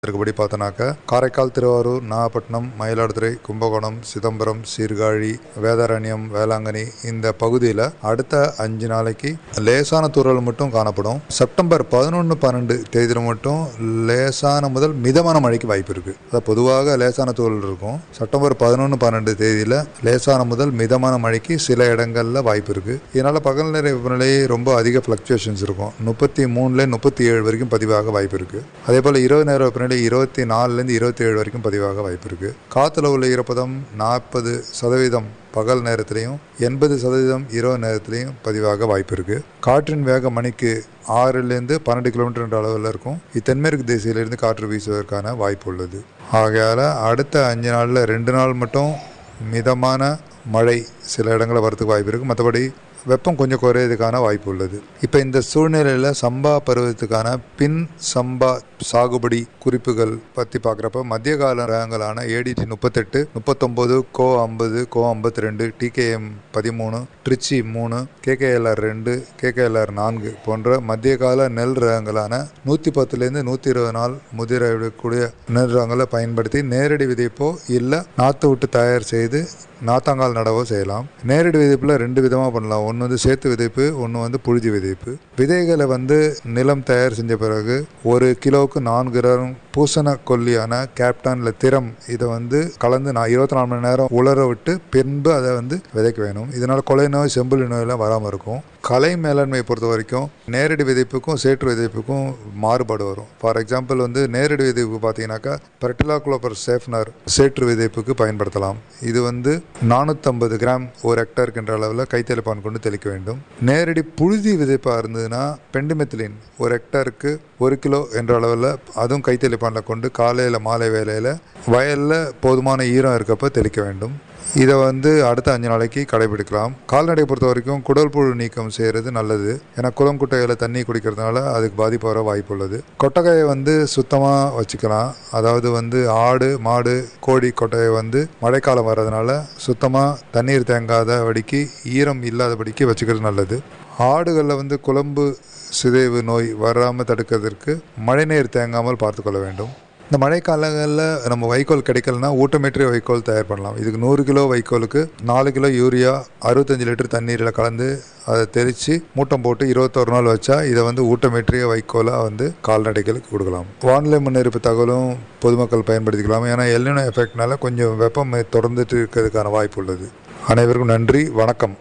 இருக்கபடி பார்த்தோன்னாக்கா காரைக்கால் திருவாரூர் நாகப்பட்டினம் மயிலாடுதுறை கும்பகோணம் சிதம்பரம் சீர்காழி வேதாரண்யம் வேளாங்கண்ணி இந்த பகுதியில் அடுத்த அஞ்சு நாளைக்கு லேசான தூறல் மட்டும் காணப்படும் செப்டம்பர் பதினொன்று பன்னெண்டு தேதியில் மட்டும் லேசான முதல் மிதமான மழைக்கு வாய்ப்பு இருக்குது அதாவது பொதுவாக லேசான தூறல் இருக்கும் செப்டம்பர் பதினொன்று பன்னெண்டு தேதியில் லேசான முதல் மிதமான மழைக்கு சில இடங்களில் வாய்ப்பு இருக்குது இதனால் பகல் நேர வெப்பநிலை ரொம்ப அதிக ஃப்ளக்சுவேஷன்ஸ் இருக்கும் முப்பத்தி மூணுல முப்பத்தி ஏழு வரைக்கும் பதிவாக வாய்ப்பு இருக்குது அதே போல் இரவு நேர வெப்பநிலை இருபத்தி நாலுலேருந்து இருபத்தி ஏழு வரைக்கும் பதிவாக வாய்ப்பு இருக்குது காற்றுல உள்ள ஈரப்பதம் நாற்பது சதவீதம் பகல் நேரத்திலையும் எண்பது சதவீதம் இரவு நேரத்திலையும் பதிவாக வாய்ப்பு இருக்குது காற்றின் வேகம் மணிக்கு ஆறுலேருந்து பன்னெண்டு கிலோமீட்டர் என்ற அளவில் இருக்கும் இது தென்மேற்கு திசையிலிருந்து காற்று வீசுவதற்கான வாய்ப்பு உள்ளது ஆகையால் அடுத்த அஞ்சு நாளில் ரெண்டு நாள் மட்டும் மிதமான மழை சில இடங்களில் வரதுக்கு வாய்ப்பு இருக்குது மற்றபடி வெப்பம் கொஞ்சம் குறையிறதுக்கான வாய்ப்பு உள்ளது இப்போ இந்த சூழ்நிலையில் சம்பா பருவத்துக்கான பின் சம்பா சாகுபடி குறிப்புகள் பற்றி பார்க்குறப்ப மத்திய கால ரகங்களான ஏடிடி முப்பத்தெட்டு முப்பத்தொம்போது கோ ஐம்பது கோ ஐம்பத்தி ரெண்டு டிகேஎம் பதிமூணு ட்ரிச்சி மூணு கேகேஎல்ஆர் ரெண்டு கேகேஎல்ஆர் நான்கு போன்ற மத்திய கால நெல் ரகங்களான நூற்றி பத்துலேருந்து நூற்றி இருபது நாள் முதிரக்கூடிய நெல் ரகங்களை பயன்படுத்தி நேரடி விதைப்போ இல்லை நாற்று விட்டு தயார் செய்து நாத்தாங்கால் நடவோ செய்யலாம் நேரடி விதைப்பில் ரெண்டு விதமாக பண்ணலாம் ஒன்று வந்து சேத்து விதைப்பு ஒன்று வந்து புழுதி விதைப்பு விதைகளை வந்து நிலம் தயார் செஞ்ச பிறகு ஒரு கிலோவுக்கு நான்கு கிராம் பூசண கொல்லியான கேப்டான் இல்லை திறம் இதை வந்து கலந்து நான் இருபத்தி நாலு மணி நேரம் உலர விட்டு பின்பு அதை வந்து விதைக்க வேணும் இதனால் கொலை நோய் செம்புலி நோயெல்லாம் வராமல் இருக்கும் கலை மேலாண்மையை பொறுத்த வரைக்கும் நேரடி விதைப்புக்கும் சேற்று விதைப்புக்கும் மாறுபாடு வரும் ஃபார் எக்ஸாம்பிள் வந்து நேரடி விதைப்பு பார்த்தீங்கன்னாக்கா பெர்டிலாகுலோபர் சேஃப்னர் சேற்று விதைப்புக்கு பயன்படுத்தலாம் இது வந்து நானூற்றம்பது கிராம் ஒரு ஹெக்டருக்குன்ற அளவில் கைத்தெளிப்பான் கொண்டு தெளிக்க வேண்டும் நேரடி புழுதி விதைப்பாக இருந்ததுன்னா பெண்டிமெத்திலின் ஒரு ஹெக்டருக்கு ஒரு கிலோ என்ற அளவில் அதுவும் கைத்தெளிப்பானில் கொண்டு காலையில் மாலை வேலையில் வயலில் போதுமான ஈரம் இருக்கப்போ தெளிக்க வேண்டும் இதை வந்து அடுத்த அஞ்சு நாளைக்கு கடைபிடிக்கலாம் கால்நடை பொறுத்த வரைக்கும் குடல் புழு நீக்கம் செய்கிறது நல்லது ஏன்னா குளம் குட்டையில் தண்ணி குடிக்கிறதுனால அதுக்கு பாதிப்பு வர வாய்ப்பு உள்ளது கொட்டகையை வந்து சுத்தமாக வச்சுக்கலாம் அதாவது வந்து ஆடு மாடு கோழி கொட்டையை வந்து மழைக்காலம் வர்றதுனால சுத்தமாக தண்ணீர் தேங்காதபடிக்கு ஈரம் இல்லாதபடிக்கு வச்சுக்கிறது நல்லது ஆடுகளில் வந்து குழம்பு சிதைவு நோய் வராமல் தடுக்கிறதுக்கு மழைநீர் தேங்காமல் பார்த்துக்கொள்ள வேண்டும் இந்த மழைக்காலங்களில் நம்ம வைக்கோல் கிடைக்கலனா ஊட்டமேற்றிய வைக்கோல் தயார் பண்ணலாம் இதுக்கு நூறு கிலோ வைக்கோலுக்கு நாலு கிலோ யூரியா அறுபத்தஞ்சு லிட்டர் தண்ணீரில் கலந்து அதை தெளித்து மூட்டம் போட்டு இருபத்தொரு நாள் வச்சா இதை வந்து ஊட்டமேற்றிய வைக்கோலாக வந்து கால்நடைகளுக்கு கொடுக்கலாம் வானிலை முன்னெடுப்பு தகவலும் பொதுமக்கள் பயன்படுத்திக்கலாம் ஏன்னா எல்லினோ எஃபெக்ட்னால கொஞ்சம் வெப்பம் தொடர்ந்துட்டு இருக்கிறதுக்கான வாய்ப்பு உள்ளது அனைவருக்கும் நன்றி வணக்கம்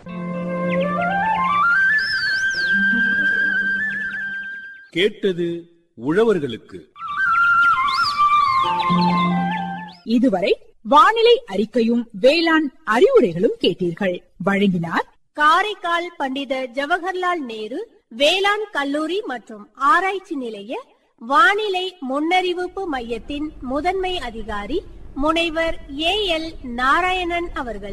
கேட்டது உழவர்களுக்கு இதுவரை வானிலை அறிக்கையும் வேளாண் அறிவுரைகளும் கேட்டீர்கள் வழங்கினார் காரைக்கால் பண்டித ஜவஹர்லால் நேரு வேளாண் கல்லூரி மற்றும் ஆராய்ச்சி நிலைய வானிலை முன்னறிவிப்பு மையத்தின் முதன்மை அதிகாரி முனைவர் ஏ எல் நாராயணன் அவர்கள்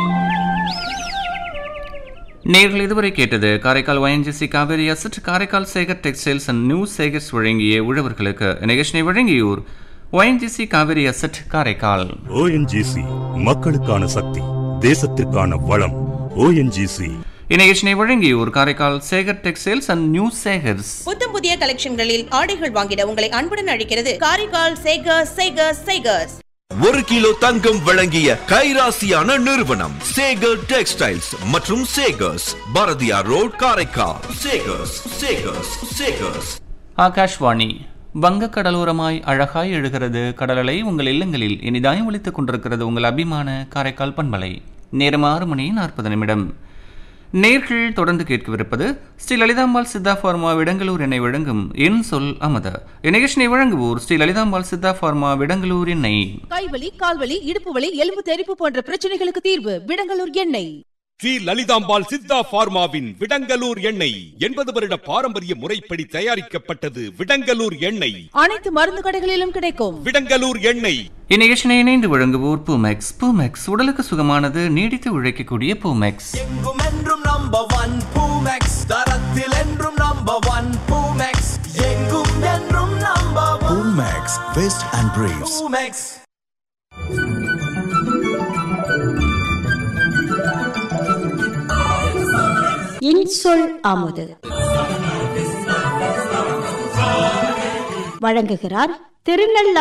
நேர்கள் இதுவரை கேட்டது Karaikal ONGC Cauvery asset Karaikal Sekar textiles and new Sekars வழங்கிய உழவர்களுக்கு நிகழ்ச்சியை வழங்கியோர் ONGC Cauvery asset Karaikal ONGC மக்களுக்கான சக்தி தேசத்திற்கான வளம் ஓஎன்ஜிசி இந்நிகழ்ச்சியை வழங்கியோர் Karaikal Sekar textiles and new Sekars புத்தம் புதிய கலெக்ஷன்களில் ஆடைகள் வாங்கிட உங்களை அன்புடன் அழைக்கிறது காரைக்கால் சேகர்ஸ் சேகர்ஸ் சேகர்ஸ் ஒரு கிலோ தங்கம் வழங்கிய கைராசியான நிறுவனம் சேகர் டெக்ஸ்டைல்ஸ் மற்றும் சேகர்ஸ் பாரதியார் ரோட் காரைக்கால் சேகர்ஸ் சேகர்ஸ் சேகர்ஸ் ஆகாஷ்வாணி வங்கக் கடலோரமாய் அழகாய் எழுகிறது கடலலை உங்கள் இல்லங்களில் இனிதாய் ஒலித்துக் கொண்டிருக்கிறது உங்கள் அபிமான காரைக்கால் பண்பலை நேரம் ஆறு மணி நாற்பது நிமிடம் நேர்கள் தொடர்ந்து கேட்கவிருப்பது ஸ்ரீ லலிதாம்பாள் சித்தா ஃபார்மா விடங்களூர் எண்ணெய் வழங்கும் என் சொல் அமத இந்நிகழ்ச்சியை வழங்குவோர் ஸ்ரீ லலிதாம்பாள் சித்தா ஃபார்மா விடங்களூர் எண்ணெய் கைவலி கால்வலி இடுப்பு வலி எலும்பு தெறிப்பு போன்ற பிரச்சனைகளுக்கு தீர்வு விடங்கலூர் எண்ணெய் ஸ்ரீ லலிதாம்பாள் சித்தா பார்மாவின் விடங்கலூர் எண்ணெய் எண்பது வருட பாரம்பரிய முறைப்படி தயாரிக்கப்பட்டது விடங்கலூர் எண்ணெய் அனைத்து மருந்து கடைகளிலும் கிடைக்கும் விடங்கலூர் எண்ணெய் இந்நிகழ்ச்சியை இணைந்து வழங்குவோர் பூமெக்ஸ் பூமெக்ஸ் உடலுக்கு சுகமானது நீடித்து உழைக்கக்கூடிய பூமெக்ஸ் எங்கும் என்றும் நம்பர் ஒன் பூமெக்ஸ் தரத்தில் என்றும் நம்பர் ஒன் பூமெக்ஸ் எங்கும் என்றும் number one Max Vest and Briefs. Poomex இன்சொல் அமுது வழங்குகிறார் திருநள்ளாறு